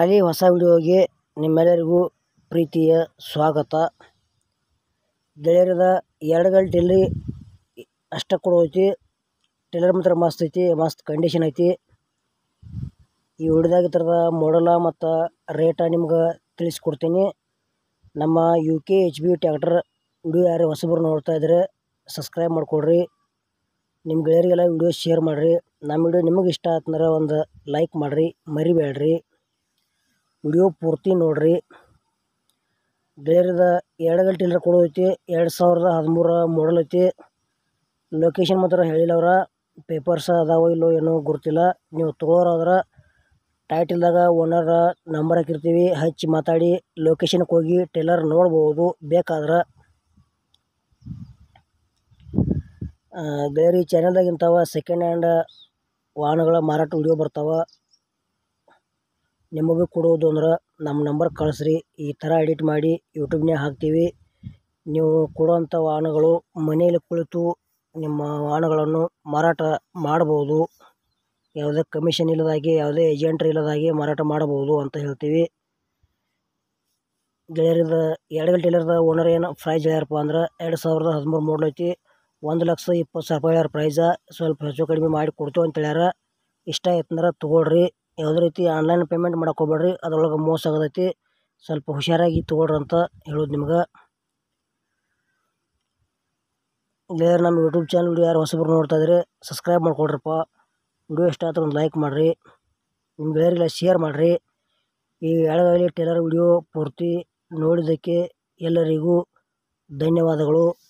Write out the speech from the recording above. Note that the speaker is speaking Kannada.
ಹಾಗೆ ಹೊಸ ವಿಡಿಯೋಗೆ ನಿಮ್ಮೆಲ್ಲರಿಗೂ ಪ್ರೀತಿಯ ಸ್ವಾಗತ ಗೆಳೆಯರದ ಎರಡು ಗಂಟೆ ಟಿಲ್ಲರಿ ಅಷ್ಟೇ ಕೊಡೋತಿ ಟಿಲ್ಲರ್ ಮಾತ್ರ ಮಸ್ತ್ ಐತಿ ಮಸ್ತ್ ಕಂಡೀಷನ್ ಐತಿ ಈ ವಿಡಿಯೋದಾಗ ಈ ಥರದ ಮಾಡಲ ಮತ್ತು ರೇಟ ನಿಮ್ಗೆ ತಿಳಿಸ್ಕೊಡ್ತೀನಿ ನಮ್ಮ U K H B tractor video ಯಾರು ಹೊಸಬರು ನೋಡ್ತಾ ಇದ್ದರೆ ಸಬ್ಸ್ಕ್ರೈಬ್ ಮಾಡಿಕೊಡ್ರಿ ನಿಮ್ಮ ಗೆಳೆಯರಿಗೆಲ್ಲ ವಿಡಿಯೋ ಶೇರ್ ಮಾಡಿರಿ ನಮ್ಮ ವಿಡಿಯೋ ನಿಮಗೆ ಇಷ್ಟ ಆತಂದ್ರೆ ಒಂದು ಲೈಕ್ ಮಾಡಿರಿ ಮರಿಬೇಡ್ರಿ ವಿಡಿಯೋ ಪೂರ್ತಿ ನೋಡಿರಿ ಗೆಳೆಯರದ ಎರಡು ಗಂಟೆ ಟಿಲ್ಲರ್ ಕೊಡೋದೈತಿ ಎರಡು ಸಾವಿರದ ಹದಿಮೂರ ಮಾಡಲ್ ಐತಿ ಲೊಕೇಶನ್ ಮಾತ್ರ ಹೇಳಿಲ್ಲ ಅವ್ರ ಪೇಪರ್ಸ್ ಅದಾವೋ ಇಲ್ಲೋ ಏನೋ ಗೊತ್ತಿಲ್ಲ ನೀವು ತೊಗೊಳೋರಾದ್ರೆ ಟೈಟಲ್ದಾಗ ಓನರ್ ನಂಬರ್ ಹಾಕಿರ್ತೀವಿ ಹಚ್ಚಿ ಮಾತಾಡಿ ಲೊಕೇಶನ್ಗೆ ಹೋಗಿ ಟೇಲರ್ ನೋಡ್ಬೋದು ಬೇಕಾದ್ರೆ ಬೇರೆ ಈ ಚಾನಲ್ದಾಗ ಇಂಥವ ಸೆಕೆಂಡ್ ಹ್ಯಾಂಡ್ ವಾಹನಗಳ ಮಾರಾಟ ವಿಡಿಯೋ ಬರ್ತಾವೆ ನಿಮಗೆ ಕೊಡೋದು ಅಂದ್ರೆ ನಮ್ಮ ನಂಬರ್ ಕಳಿಸ್ರಿ ಈ ಥರ ಎಡಿಟ್ ಮಾಡಿ ಯೂಟ್ಯೂಬ್ನಾಗ ಹಾಕ್ತೀವಿ ನೀವು ಕೊಡುವಂಥ ವಾಹನಗಳು ಮನೆಯಲ್ಲಿ ಕುಳಿತು ನಿಮ್ಮ ವಾಹನಗಳನ್ನು ಮಾರಾಟ ಮಾಡ್ಬೋದು ಯಾವುದೇ ಕಮಿಷನ್ ಇಲ್ಲದಾಗೆ ಯಾವುದೇ ಏಜೆಂಟ್ರ್ ಇಲ್ಲದಾಗೆ ಮಾರಾಟ ಮಾಡಬಹುದು ಅಂತ ಹೇಳ್ತೀವಿ ಗೆಳೆಯರದ ಎರಡು ಗಂಟೆ ಟೇಲರ್ದ ಓನರ್ ಏನು ಪ್ರೈಸ್ ಹೇಳ್ಯಾರಪ್ಪ ಅಂದ್ರೆ ಎರಡು ಸಾವಿರದ ಹದಿಮೂರು ಮಾಡಲ್ ಐತಿ ಒಂದು ಲಕ್ಷ ಇಪ್ಪತ್ತು ಸಾವಿರ ರೂಪಾಯಿ ಹೇಳ್ಯಾರ ಪ್ರೈಸ ಸ್ವಲ್ಪ ಹೆಚ್ಚು ಕಡಿಮೆ ಮಾಡಿ ಕೊಡ್ತೀವಿ ಅಂತ ಹೇಳ್ಯಾರ ಇಷ್ಟ ಆಯ್ತಂದ್ರೆ ತೊಗೊಳ್ರಿ ಯಾವುದೇ ರೀತಿ ಆನ್ಲೈನ್ ಪೇಮೆಂಟ್ ಮಾಡಕ್ಕೆ ಹೋಗ್ಬೇಡ್ರಿ ಅದ್ರೊಳಗೆ ಮೋಸ ಆಗೋದೈತಿ ಸ್ವಲ್ಪ ಹುಷಾರಾಗಿ ತೊಗೊಳ್ರಿ ಅಂತ ಹೇಳೋದು ನಿಮ್ಗೆ ಗೆಳೆಯರು ನಮ್ಮ ಯೂಟ್ಯೂಬ್ ಚಾನಲ್ ವಿಡಿಯೋ ಯಾರು ಹೊಸಬರು ನೋಡ್ತಾ ಇದ್ರೆ ಸಬ್ಸ್ಕ್ರೈಬ್ ಮಾಡ್ಕೊಳ್ರಪ್ಪ ವಿಡಿಯೋ ಇಷ್ಟ ಆದ್ರೆ ಒಂದು ಲೈಕ್ ಮಾಡಿರಿ ನಿಮ್ಮ ಗೆಳೆಯರಿಗೆಲ್ಲ ಶೇರ್ ಮಾಡಿರಿ ಈ ಎಳಗಾಲಿ ಟೇಲರ್ ವಿಡಿಯೋ ಪೂರ್ತಿ ನೋಡಿದ್ದಕ್ಕೆ ಎಲ್ಲರಿಗೂ ಧನ್ಯವಾದಗಳು